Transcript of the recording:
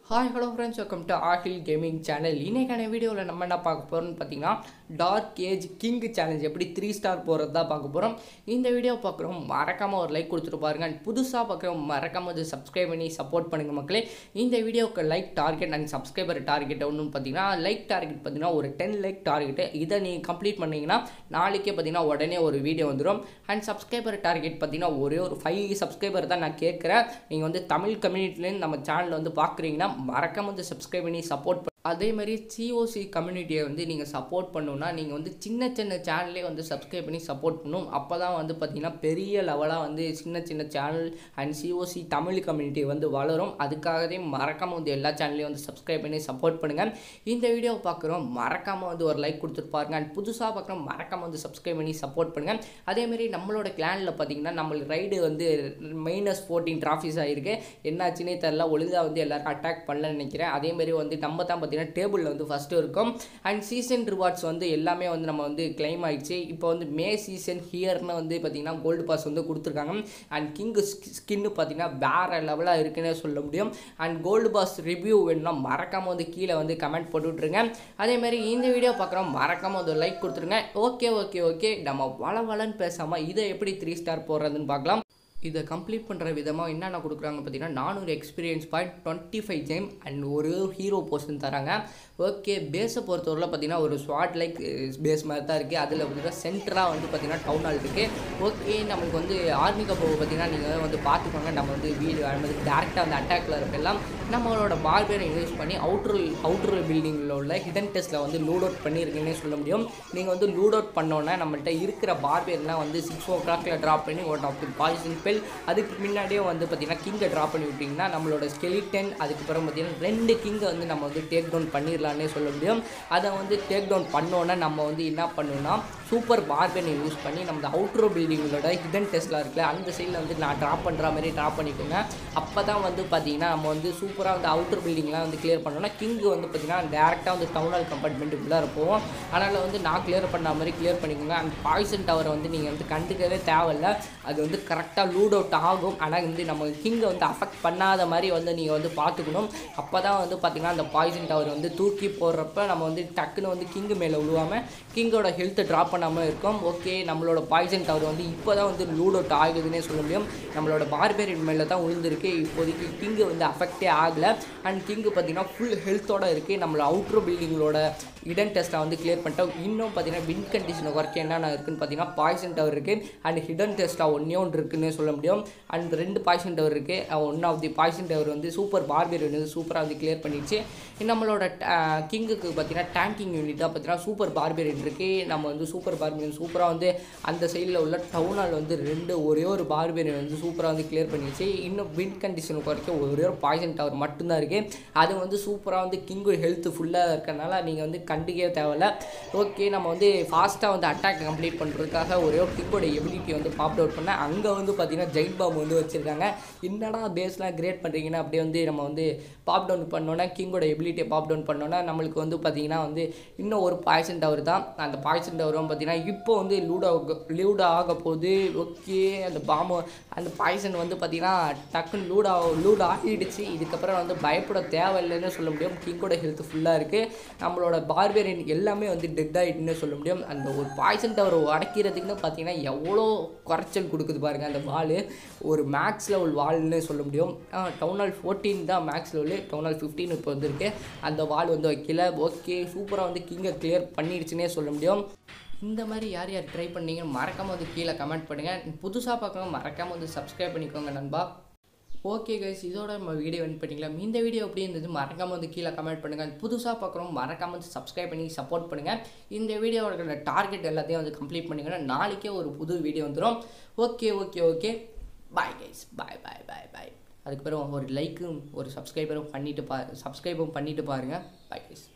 hi hello friends welcome to Aahil gaming channel இன்றைக்கான வீடியோவில் நம்ம என்ன பார்க்க போகிறோம்னு பார்த்தீங்கன்னா டார்க் ஏஜ் கிங் சேலஞ்ச் எப்படி த்ரீ ஸ்டார் போகிறது தான் பார்க்க போகிறோம் இந்த வீடியோ பார்க்குறோம் மறக்காமல் ஒரு லைக் கொடுத்துட்டு பாருங்க அண்ட் புதுசாக பார்க்குறோம் மறக்காமல் அது சப்ஸ்கிரைப் பண்ணி சப்போர்ட் பண்ணுங்கள் மக்களே இந்த வீடியோவுக்கு like target and subscriber target ஒன்று பார்த்தீங்கன்னா லைக் டார்கெட் பார்த்தீங்கன்னா ஒரு டென் லைக் டார்கெட்டு இதை நீங்கள் கம்ப்ளீட் பண்ணீங்கன்னா நாளைக்கே பார்த்தீங்கன்னா உடனே ஒரு வீடியோ வந்துடும் அண்ட் சப்ஸ்கிரைபர் டார்கெட் பார்த்தீங்கன்னா ஒரே ஒரு ஃபைவ் சப்ஸ்கிரைபர் தான் நான் கேட்குறேன் நீங்கள் வந்து தமிழ் கம்யூனிட்டிலேருந்து நம்ம சேனலில் வந்து பார்க்குறீங்கன்னா மறக்காம வந்து சப்ஸ்கிரைப் பண்ணி சப்போர்ட் அதே மாதிரி சிஓசி கம்யூனிட்டியை வந்து நீங்கள் சப்போர்ட் பண்ணணும்னா நீங்கள் வந்து சின்ன சின்ன சேனல்லே வந்து சப்ஸ்கிரைப் பண்ணி சப்போர்ட் பண்ணணும் அப்போ தான் வந்து பார்த்தீங்கன்னா பெரிய லெவலாக வந்து சின்ன சின்ன channel and COC Tamil community வந்து வளரும் அதுக்காகவே மறக்காமல் வந்து எல்லா சேனல்லையும் வந்து சப்ஸ்கிரைப் பண்ணி சப்போர்ட் பண்ணுங்கள் இந்த வீடியோவை பார்க்குறோம் மறக்காமல் வந்து ஒரு லைக் கொடுத்துட்டு பாருங்க அண்ட் புதுசாக பார்க்குறோம் மறக்காமல் வந்து சப்ஸ்கிரைப் பண்ணி சப்போர்ட் பண்ணுங்கள் அதேமாரி நம்மளோட கிளானில் பார்த்தீங்கன்னா நம்மளுக்கு ரைடு வந்து மைனஸ் ஃபோர்டீன் ட்ராஃபிஸ் ஆகிருக்கு என்னாச்சுன்னே தெரில ஒழுங்காக வந்து எல்லாருக்கும் அட்டாக் பண்ணலன்னு நினைக்கிறேன் அதேமாரி வந்து நம்ம தான் பார்த்தீங்கன்னா டேபிளில் வந்து ஃபஸ்ட்டு இருக்கும் அண்ட் சீசன் ரிவார்ட்ஸ் வந்து எல்லாமே வந்து நம்ம வந்து கிளைம் ஆயிடுச்சு இப்போ வந்து மே சீசன் ஹியர்னு வந்து பார்த்தீங்கன்னா கோல்டு பாஸ் வந்து கொடுத்துருக்காங்க அண்ட் கிங்கு ஸ்கின்னு பார்த்தீங்கன்னா வேறு லெவலாக இருக்குன்னே சொல்ல முடியும் அண்ட் கோல்டு பாஸ் ரிவ்யூ வேணும்னா மறக்காமல் வந்து கீழே வந்து கமெண்ட் போட்டு விட்ருங்க அதேமாதிரி இந்த வீடியோ பார்க்குறோம் மறக்காமல் வந்து லைக் கொடுத்துருங்க ஓகே ஓகே ஓகே நம்ம வள வளன்னு பேசாமல் இதை எப்படி த்ரீ ஸ்டார் போடுறதுன்னு பார்க்கலாம் இதை கம்ப்ளீட் பண்ணுற விதமாக என்னென்ன கொடுக்குறாங்க பார்த்தீங்கன்னா நானூறு experience point twenty five gem and ஒரு ஹீரோ போர்ஷன் தராங்க ஓகே பேஸை பொறுத்தவரையில் பார்த்தீங்கன்னா ஒரு ஸ்வாட் லைக் பேஸ் மாதிரி தான் இருக்குது அதில் பார்த்தீங்கன்னா சென்டராக வந்து பார்த்தீங்கன்னா டவுன் ஹால் இருக்குது ஓகே நம்மளுக்கு வந்து ஆர்மி கப்பை பார்த்தீங்கன்னா நீங்கள் வந்து பார்த்துக்கோங்க நம்ம வந்து வீடு வந்து டேரெக்டாக வந்து அட்டாக்ல இருக்கலாம் நம்மளோட பார்பேரை யூஸ் பண்ணி அவுட்ரு அவுட்ரு பில்டிங்கில் உள்ள ஹிடன் டெஸ்ட்டில் வந்து லூட் அவுட் பண்ணியிருக்கீங்கன்னு சொல்ல முடியும் நீங்கள் வந்து லூட் அவுட் பண்ணோன்னே நம்மள்ட்ட இருக்கிற பார்பேர்லாம் வந்து சிக்ஸ் ஓ கிளாக்கில் ட்ராப் பண்ணி one of the poison bell அதுக்கு முன்னாடியே வந்து பார்த்தீங்கன்னா கிங்கை ட்ராப் பண்ணி விட்டிங்கன்னா நம்மளோட ஸ்கெலிட்டன் அதுக்கப்புறம் பார்த்தீங்கன்னா ரெண்டு கிங்கை வந்து நம்ம வந்து டேக் டவுன் பண்ணிடலான்னே சொல்ல முடியும் அதை வந்து டேக் டவுன் பண்ணோன்னே நம்ம வந்து என்ன பண்ணணும்னா சூப்பர் பார்பனை யூஸ் பண்ணி நம்ம அவுட்ரோ பில்டிங்களோட ஹிடன் டெஸ்ட்லாம் இருக்குல்ல அந்த சைடில் வந்து நான் ட்ராப் பண்ணுற மாதிரி ட்ராப் பண்ணிக்கோங்க அப்போ தான் வந்து பார்த்தீங்கன்னா நம்ம வந்து சூப்பராக வந்து அவுட்டர் பில்டிங்லாம் வந்து கிளியர் பண்ணோம்னா கிங்கு வந்து பார்த்தீங்கன்னா டேரெக்டாக வந்து டவுன் ஹால் கம்பார்ட்மெண்ட்டுக்குள்ளே இருப்போம் அதனால் வந்து நான் கிளியர் பண்ண மாதிரி கிளியர் பண்ணிக்கோங்க அந்த பாய்சன் டவரை வந்து நீங்கள் வந்து கண்டுக்கவே தேவையில்ல அது வந்து கரெக்டாக லூட் அவுட் ஆகும் ஆனால் வந்து நம்ம கிங்கை வந்து அஃபெக்ட் பண்ணாத மாதிரி வந்து நீங்கள் வந்து பார்த்துக்கணும் அப்போ தான் வந்து பார்த்திங்கன்னா அந்த பாய்சன் டவர் வந்து தூக்கி போடுறப்ப நம்ம வந்து டக்குன்னு வந்து கிங்கு மேலே விழுவாமல் கிங்கோட ஹெல்த்தை ட்ராப் பண்ணாமல் இருக்கும் ஓகே நம்மளோட பாய்சன் டவர் வந்து இப்போ தான் வந்து லூட் அவுட் ஆகுதுன்னே சொல்ல முடியும் நம்மளோட பார்பேரியன் மேலே தான் விழுந்திருக்கு இப்போதைக்கு கிங்கு வந்து அஃபெக்டே ஆகலை அண்ட் கிங்கு பார்த்திங்கன்னா ஃபுல் ஹெல்த்தோடு இருக்குது நம்மளோட அவுட்ரோ பில்டிங்களோட இடன் டெஸ்ட்டை வந்து கிளியர் பண்ணிட்டோம் இன்னும் பார்த்தீங்கன்னா வின் கண்டிஷனை குறைக்க என்னென்ன இருக்குன்னு பார்த்தீங்கன்னா பாய்சன் டவர் இருக்குது அண்ட் ஹிடன் டெஸ்ட்டாக ஒன்றே ஒன்று இருக்குன்னு சொல்ல முடியும் அண்ட் ரெண்டு பாய்சன் டவர் இருக்குது one of the poison tower வந்து சூப்பர் பார்பியர் வந்து சூப்பராக வந்து கிளியர் பண்ணிடுச்சு நம்மளோட கிங்குக்கு பார்த்தீங்கன்னா டேங்கிங் யூனிட்டாக பார்த்தீங்கன்னா சூப்பர் பார்பியர் இருக்குது நம்ம வந்து சூப்பர் பார்பியர் சூப்பராக வந்து அந்த சைடில் உள்ள டவுனால் வந்து ரெண்டு ஒரே ஒரு பார்பியர் வந்து சூப்பராக வந்து கிளியர் பண்ணிடுச்சு இன்னும் வின் கண்டிஷன் குறைக்க ஒரே ஒரு பாய்சன் டவர் மட்டும்தான் இருக்குது அது வந்து சூப்பராக வந்து கிங்கு ஹெல்த் ஃபுல்லாக இருக்கறனால நீங்கள் வந்து கண்டுக்கவே தேவையில்ல ஓகே நம்ம வந்து ஃபாஸ்ட்டாக வந்து அட்டாக் கம்ப்ளீட் பண்ணுறதுக்காக ஒரே ஒரு கிங்கோட எபிலிட்டி வந்து பாப் அவுட் பண்ணேன் அங்கே வந்து பார்த்தீங்கன்னா ஜெயின் பாம் வந்து வச்சுருக்காங்க என்னடா பேஸ்லாம் கிரியேட் பண்ணுறீங்கன்னா அப்படியே வந்து நம்ம வந்து பாப் டவுன் பண்ணோன்னா கிங்கோட எபிலிட்டியை பாப் டவுன் பண்ணோன்னா நம்மளுக்கு வந்து பார்த்திங்கன்னா வந்து இன்னும் ஒரு பாய்சன் டவர் தான் அந்த பாய்சன் டவரும் பார்த்திங்கன்னா இப்போ வந்து லூடோ லூடோ ஆக போகுது ஓகே அந்த பாம்பு அந்த பாய்சன் வந்து பார்த்திங்கன்னா டக்குன்னு லூடா லூட் ஆகிடுச்சு இதுக்கப்புறம் வந்து பயப்பட தேவையில்லைன்னு சொல்ல முடியும் கிங்கோட ஹெல்த் ஃபுல்லாக இருக்குது நம்மளோட பார்பேரியன் எல்லாமே வந்து டெட் ஆகிட்டுன்னு சொல்ல முடியும் அந்த ஒரு பாய்சன் டவர் உடைக்கிறதுக்குன்னு பார்த்தீங்கன்னா எவ்வளோ குறைச்சல் கொடுக்குது பாருங்கள் அந்த வால் ஒரு மேக்ஸ் லெவல் வால்னு சொல்ல முடியும் டவுன் ஹால் ஃபோர்டீன் தான் max level town hall fifteen இப்போ வந்திருக்கு அந்த வால் வந்து வைக்கல ஓகே சூப்பராக வந்து கிங்கை கிளியர் பண்ணிடுச்சுன்னே சொல்ல முடியும் இந்த மாதிரி யார் யார் ட்ரை பண்ணீங்கன்னு மறக்காமல் வந்து கீழே கமெண்ட் பண்ணுங்கள் புதுசாக பார்க்கணும் மறக்காமல் வந்து சப்ஸ்கிரைப் பண்ணிக்கோங்க நண்பா ஓகே கைஸ் இதோட நம்ம வீடியோ வந்து பண்ணிக்கலாம் இந்த வீடியோ எப்படி இருந்தது மறக்காமல் வந்து கீழே கமெண்ட் பண்ணுங்கள் புதுசாக பார்க்குறோம் மறக்காமல் வந்து சப்ஸ்கிரைப் பண்ணி சப்போர்ட் பண்ணுங்கள் இந்த வீடியோவோட டார்கெட் எல்லாத்தையும் வந்து கம்ப்ளீட் பண்ணிங்கன்னா நாளைக்கே ஒரு புது வீடியோ வந்துடும் okay okay okay bye guys bye bye bye bye அதுக்கப்புறம் ஒரு லைக்கும் ஒரு சப்ஸ்கிரைபரும் பண்ணிவிட்டு பா சப்ஸ்கிரைபும் பண்ணிவிட்டு பாருங்கள் பாய் கைஸ்